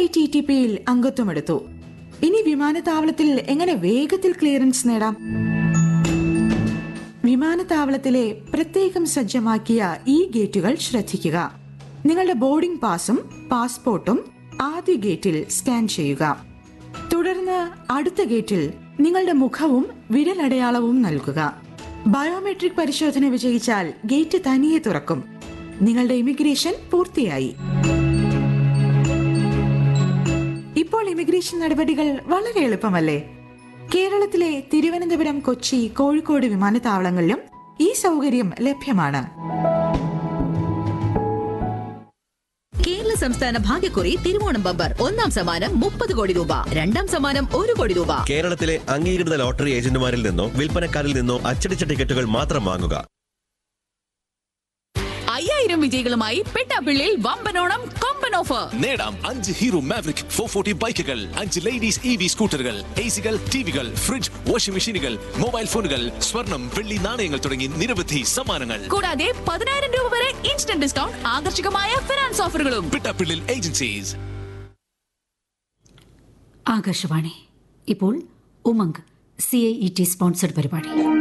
I T T പിയിൽ അംഗത്വമെടുത്തു ഇനി വിമാനത്താവളത്തിൽ എങ്ങനെ വേഗത്തിൽ ക്ലിയറൻസ് നേടാം വിമാനത്താവളത്തിലെ പ്രത്യേകം സജ്ജമാക്കിയ ഈ ഗേറ്റുകൾ ശ്രദ്ധിക്കുക നിങ്ങളുടെ ബോർഡിംഗ് പാസും പാസ്പോർട്ടും ആദ്യ ഗേറ്റിൽ സ്കാൻ ചെയ്യുക തുടർന്ന് അടുത്ത ഗേറ്റിൽ നിങ്ങളുടെ മുഖവും വിരലടയാളവും നൽകുക ബയോമെട്രിക് പരിശോധന വിജയിച്ചാൽ ഗേറ്റ് തനിയെ തുറക്കും നിങ്ങളുടെ ഇമിഗ്രേഷൻ പൂർത്തിയായി ഇപ്പോൾ ഇമിഗ്രേഷൻ നടപടികൾ വളരെ എളുപ്പമല്ലേ കേരളത്തിലെ തിരുവനന്തപുരം കൊച്ചി കോഴിക്കോട് വിമാനത്താവളങ്ങളിലും ഈ സൗകര്യം ലഭ്യമാണ് കേരള സംസ്ഥാന ഭാഗ്യക്കുറി തിരുവോണം ബമ്പർ ഒന്നാം സമ്മാനം മുപ്പത് കോടി രൂപ രണ്ടാം സമ്മാനം ഒരു കോടി രൂപ കേരളത്തിലെ അംഗീകൃത ലോട്ടറി ഏജന്റുമാരിൽ നിന്നോ വിൽപ്പനക്കാരിൽ നിന്നോ അച്ചടിച്ച ടിക്കറ്റുകൾ മാത്രം വാങ്ങുക അയ്യായിരം വിജയികളുമായി പെട്ടാപ്പിള്ളിയിൽ വമ്പനോണം കൊമ്പൻ ഓഫർ നേടാം അഞ്ച് ഹീറോ മാവറിക് ഫോർ ഫോർട്ടി ബൈക്കുകൾ അഞ്ച് ലേഡീസ് ഇ വി സ്കൂട്ടറുകൾ എ സികൾ ടിവികൾ ഫ്രിഡ്ജ് വാഷിംഗ് മെഷീനുകൾ മൊബൈൽ ഫോണുകൾ സ്വർണം വെള്ളി നാണയങ്ങൾ തുടങ്ങി നിരവധി സമ്മാനങ്ങൾ കൂടാതെ പതിനായിരം രൂപ വരെ ഇൻസ്റ്റന്റ് ഡിസ്കൗണ്ട് ആകർഷകമായ ഫിനാൻസ് ഓഫറുകളും പിട്ടാപ്പിള്ളിൽ ഏജൻസീസ് ആകാശവാണി ഇപ്പോൾ Umang C I E T sponsored പരിപാടി